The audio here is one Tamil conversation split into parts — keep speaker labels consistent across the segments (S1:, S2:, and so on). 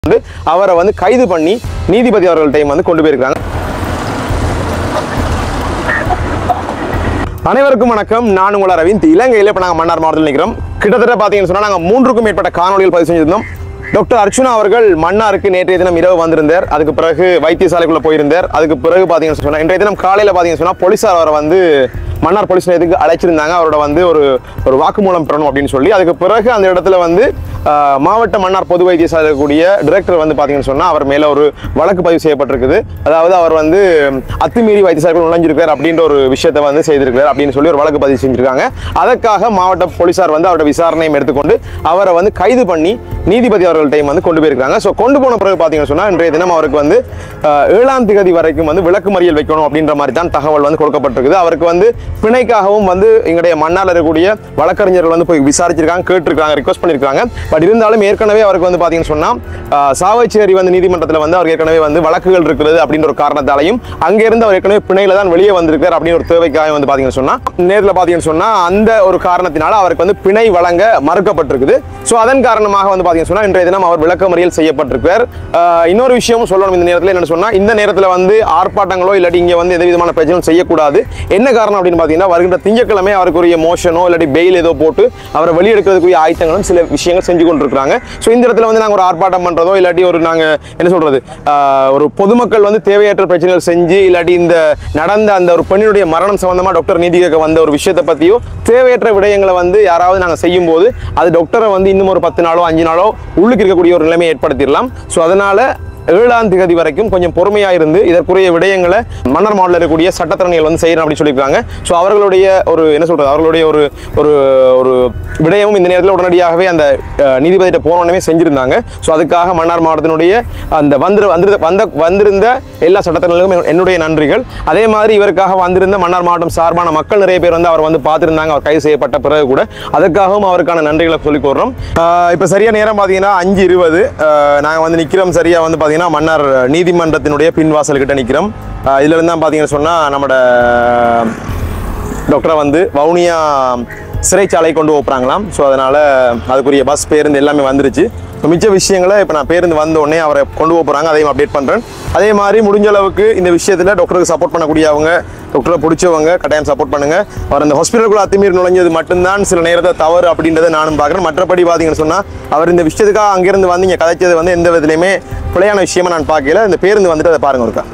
S1: வந்து அவரை வந்து கைது பண்ணி நீதிபதி அவர்கள்ட்டையும் வந்து கொண்டு போயிருக்காங்க அனைவருக்கும் வணக்கம் நான் உங்கள் அரவிந்த் இலங்கையில் இப்போ நாங்கள் மன்னார் மாவட்டத்தில் நிற்கிறோம் கிட்டத்தட்ட பார்த்தீங்கன்னு சொன்னால் நாங்கள் மூன்றுக்கும் மேற்பட்ட காணொலிகள் பதிவு செஞ்சிருந்தோம் டாக்டர் அர்ச்சுனா அவர்கள் மன்னாருக்கு நேற்றைய தினம் இரவு வந்திருந்தார் அதுக்கு பிறகு வைத்தியசாலைக்குள்ள போயிருந்தார் அதுக்கு பிறகு பார்த்தீங்கன்னு சொன்னால் இன்றைய தினம் காலையில் பார்த்தீங்கன்னு சொன்னால் போலீஸார் அவரை வந்து மன்னார் போலீஸ் நிலையத்துக்கு அழைச்சிருந்தாங்க அவரோட வந்து ஒரு ஒரு வாக்குமூலம் பெறணும் அப்படின்னு சொல்லி அதுக்கு பிறகு அந்த இடத்துல வந்து ஆஹ், மாவட்ட மன்னார் பொது வைத்தியசாலை இருக்கக்கூடிய டிரெக்டர் வந்து பார்த்தீங்கன்னு சொன்னால் அவர் மேலே ஒரு வழக்கு பதிவு செய்யப்பட்டிருக்குது அதாவது அவர் வந்து அத்துமீறி வைத்தியசாலைக்குள் நுழைஞ்சிருக்கார் அப்படின்ற ஒரு விஷயத்தை வந்து செய்திருக்கிறார் அப்படின்னு சொல்லி ஒரு வழக்கு பதிவு செஞ்சிருக்காங்க அதற்காக மாவட்ட போலீசார் வந்து அவரோட விசாரணையும் எடுத்துக்கொண்டு அவரை வந்து கைது பண்ணி நீதிபதி அவர்கள்ட்டையும் வந்து கொண்டு போயிருக்காங்க ஸோ கொண்டு போன பிறகு பார்த்தீங்கன்னு சொன்னால் இன்றைய தினம் அவருக்கு வந்து ஆஹ், ஏழாம் திகதி வரைக்கும் வந்து விளக்கு மறியல் வைக்கணும் அப்படின்ற மாதிரி தான் தகவல் வந்து கொடுக்கப்பட்டிருக்குது அவருக்கு வந்து பிணைக்காகவும் வந்து எங்களுடைய மன்னார் இருக்கக்கூடிய வழக்கறிஞர்கள் வந்து போய் விசாரிச்சிருக்காங்க கேட்டிருக்காங்க ரிக்வஸ்ட் பண்ணியிருக்காங்க பட் இருந்தாலும் ஏற்கனவே அவருக்கு வந்து பார்த்தீங்கன்னு சொன்னால் ஆஹ், சாவச்சேரி வந்து நீதிமன்றத்தில் வந்து அவர் ஏற்கனவே வந்து வழக்குகள் இருக்கிறது அப்படின்ற ஒரு காரணத்தாலையும் அங்கிருந்து அவர் ஏற்கனவே பிணையில தான் வெளியே வந்திருக்கார் அப்படின்னு ஒரு தேவைக்காக வந்து பார்த்தீங்கன்னு சொன்னால் நேரில் பார்த்தீங்கன்னு சொன்னால் அந்த ஒரு காரணத்தினால அவருக்கு வந்து பிணை வழங்க மறுக்கப்பட்டிருக்குது ஸோ அதன் காரணமாக வந்து பார்த்தீங்கன்னு சொன்னால் இன்றைய தினம் அவர் விளக்கமறியல் செய்யப்பட்டிருக்கார் ஆஹ், இன்னொரு விஷயமும் சொல்லணும் இந்த நேரத்தில் என்னன்னு சொன்னால் இந்த நேரத்தில் வந்து ஆர்ப்பாட்டங்களோ இல்லாட்டி இங்கே வந்து எந்த விதமான பிரச்சனையும் செய்யக்கூடாது என்ன காரணம் அப்படின்னு பார்த்தீங்கன்னா வருகின்ற திங்கட்கிழமை அவருக்குரிய மோஷனோ இல்லாட்டி பெயில் ஏதோ போட்டு அவரை வெளியெடுக்கிறதுக்குரிய ஆயத்தங்களும் சில விஷயங்கள் செஞ்சு கொண்டிருக்கிறாங்க ஸோ இந்த இடத்துல வந்து நாங்கள் ஒரு ஆர்ப்பாட்டம் பண்ணுறதோ இல்லாட்டி ஒரு நாங்கள் என்ன சொல்றது ஆஹ், ஒரு பொதுமக்கள் வந்து தேவையற்ற பிரச்சனைகள் செஞ்சு இல்லாட்டி இந்த நடந்த அந்த ஒரு பெண்ணினுடைய மரணம் சம்பந்தமா டாக்டர் நீதி கேட்க வந்த ஒரு விஷயத்தை பற்றியோ தேவையற்ற விடயங்களை வந்து யாராவது நாங்கள் செய்யும்போது அது டாக்டரை வந்து இன்னும் ஒரு பத்து நாளோ அஞ்சு நாளோ உள்ளுக்கு இருக்கக்கூடிய ஒரு நிலைமையை ஏற்படுத்திடலாம் ஸோ அதனால ஏழாம் திகதி வரைக்கும் கொஞ்சம் பொறுமையாக இருந்து இதற்குரிய விடயங்களை மன்னர் மாவட்டத்தில் இருக்கக்கூடிய சட்டத்திறனிகள் வந்து செய்யணும் அப்படின்னு சொல்லியிருக்காங்க ஸோ அவர்களுடைய ஒரு என்ன சொல்றது அவர்களுடைய ஒரு ஒரு ஒரு விடயமும் இந்த நேரத்தில் உடனடியாகவே அந்த அஹ், நீதிபதியிட்ட போனோடனே செஞ்சிருந்தாங்க ஸோ அதுக்காக மன்னார் மாவட்டத்தினுடைய அந்த வந்து வந்து வந்த வந்திருந்த எல்லா சட்டத்திறர்களுக்கும் என்னுடைய நன்றிகள் அதே மாதிரி இவருக்காக வந்திருந்த மன்னார் மாவட்டம் சார்பான மக்கள் நிறைய பேர் வந்து அவர் வந்து பார்த்திருந்தாங்க அவர் கைது செய்யப்பட்ட பிறகு கூட அதற்காகவும் அவருக்கான நன்றிகளை சொல்லிக் கொள்றோம் இப்போ சரியா நேரம் பார்த்தீங்கன்னா அஞ்சு இருபது நாங்கள் வந்து நிற்கிறோம் சரியா வந்து பார்த்தீங்கன்னா மன்னார் நீதிமன்றத்தினுடைய பின்வாசல் கிட்ட நிற்கிறோம் இதுல இருந்து தான் பார்த்தீங்கன்னு சொன்னால் நம்மளோட டாக்டரை வந்து வவுனியா சிறைச்சாலை கொண்டு போகிறாங்களாம் ஸோ அதனால் அதுக்குரிய பஸ் பேருந்து எல்லாமே வந்துருச்சு ஸோ மிச்ச விஷயங்களை இப்போ நான் பேருந்து வந்த உடனே அவரை கொண்டு போக போகிறாங்க அதையும் அப்டேட் பண்ணுறேன் அதே மாதிரி முடிஞ்ச அளவுக்கு இந்த விஷயத்தில் டாக்டருக்கு சப்போர்ட் பண்ணக்கூடியவங்க டாக்டரை பிடிச்சவங்க கட்டாயம் சப்போர்ட் பண்ணுங்க அவர் அந்த ஹாஸ்பிட்டலுக்குள்ள அத்துமீறி நுழைஞ்சது மட்டும்தான் சில நேரத்தை தவறு அப்படின்றத நானும் பார்க்குறேன் மற்றபடி பார்த்தீங்கன்னு சொன்னால் அவர் இந்த விஷயத்துக்காக அங்கேருந்து வந்து இங்கே கதைச்சது வந்து எந்த விதத்துலையுமே பிழையான விஷயமா நான் பார்க்கல இந்த பேருந்து வந்துட்டு அதை பாருங்க ஒருக்கா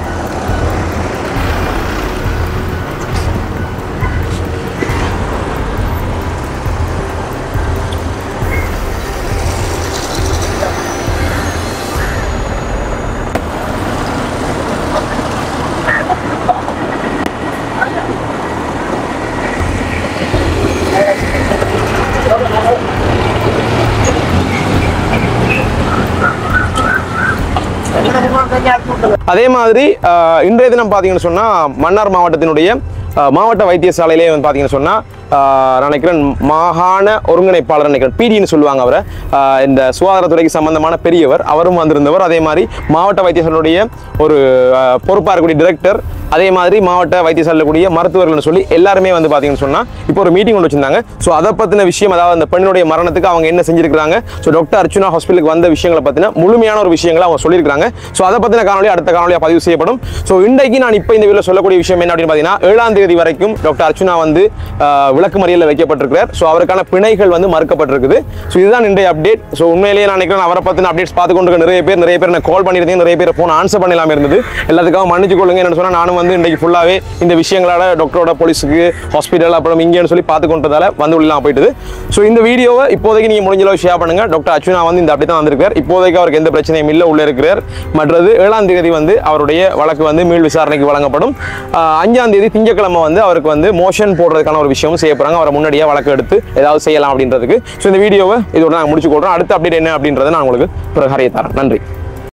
S1: அதே மாதிரி ஆஹ், இன்றைய தினம் பார்த்தீங்கன்னு சொன்னால் மன்னார் மாவட்டத்தினுடைய ஆஹ், மாவட்ட வைத்தியசாலையிலே வந்து பார்த்தீங்கன்னு சொன்னால் நான் நினைக்கிறேன் மாகாண ஒருங்கிணைப்பாளர் நினைக்கிறேன் பிடின்னு சொல்லுவாங்க அவரை ஆஹ், இந்த சுகாதாரத்துறைக்கு சம்பந்தமான பெரியவர் அவரும் வந்திருந்தவர் அதே மாதிரி மாவட்ட வைத்தியசாலையுடைய ஒரு ஆஹ், பொறுப்பா இருக்கக்கூடிய டிரெக்டர் அதே மாதிரி மாவட்ட வைத்தியசாலையில் கூடிய மருத்துவர்கள்னு சொல்லி எல்லாருமே வந்து பார்த்தீங்கன்னு சொன்னால் இப்போ ஒரு மீட்டிங் கொண்டு வச்சிருந்தாங்க ஸோ அதை பற்றின விஷயம் அதாவது அந்த பெண்ணுடைய மரணத்துக்கு அவங்க என்ன செஞ்சிருக்காங்க ஸோ டாக்டர் அர்ச்சுனா ஹாஸ்பிட்டலுக்கு வந்த விஷயங்களை பற்றின முழுமையான ஒரு விஷயங்களை அவங்க சொல்லியிருக்காங்க ஸோ அதை பற்றின காணொலி அடுத்த காணொலியாக பதிவு செய்யப்படும் ஸோ இன்றைக்கு நான் இப்போ இந்த வீடியோ சொல்லக்கூடிய விஷயம் என்ன அப்படின்னு பார்த்தீங்கன்னா ஏழாம் தேதி வரைக்கும் டாக்டர் அர்ச்சுனா வந்து ஆஹ், விளக்கு மறியலில் வைக்கப்பட்டிருக்கிறார் ஸோ அவருக்கான பிணைகள் வந்து மறுக்கப்பட்டிருக்குது ஸோ இதுதான் இன்றைய அப்டேட் ஸோ உண்மையிலேயே நான் நினைக்கிறேன் அவரை பற்றின அப்டேட்ஸ் பார்த்து கொண்டு இருக்க நிறைய பேர் நிறைய பேர் எனக்கு கால் பண்ணியிருந்தீங்க நிறைய பேர் ஃபோன் ஆன்சர் பண்ணலாம இருந்தது எல்லாத்துக்காக மன்னிச்சு கொள்ளுங்க என்ன சொன்னால் நானும் வந்து இன்றைக்கு ஃபுல்லாகவே இந்த விஷயங்களால டாக்டரோட போலீஸுக்கு ஹாஸ்பிட்டல் அப்புறம் இங்கேன்னு சொல்லி பார்த்து கொண்டதால வந்து உள்ளலாம் போயிட்டுது ஸோ இந்த வீடியோவை இப்போதைக்கு நீங்கள் முடிஞ்ச அளவு ஷேர் பண்ணுங்க டாக்டர் அச்சுனா வந்து இந்த அப்படி தான் வந்திருக்கார் இப்போதைக்கு அவருக்கு எந்த பிரச்சனையும் இல்லை உள்ள இருக்கிறார் மற்றது ஏழாம் தேதி வந்து அவருடைய வழக்கு வந்து மீள் விசாரணைக்கு வழங்கப்படும் ஆஹ் அஞ்சாம் தேதி திங்கட்கிழமை வந்து அவருக்கு வந்து மோஷன் போடுறதுக்கான ஒரு விஷயமும் செய்ய போகிறாங்க அவரை முன்னாடியே வழக்கு எடுத்து ஏதாவது செய்யலாம் அப்படின்றதுக்கு ஸோ இந்த வீடியோவை இதோட நாங்கள் முடிச்சு கொள்றோம் அடுத்த அப்டேட் என்ன அப்படின்றத நான் உங்களுக்கு பிறகு அறிய தரேன் நன்றி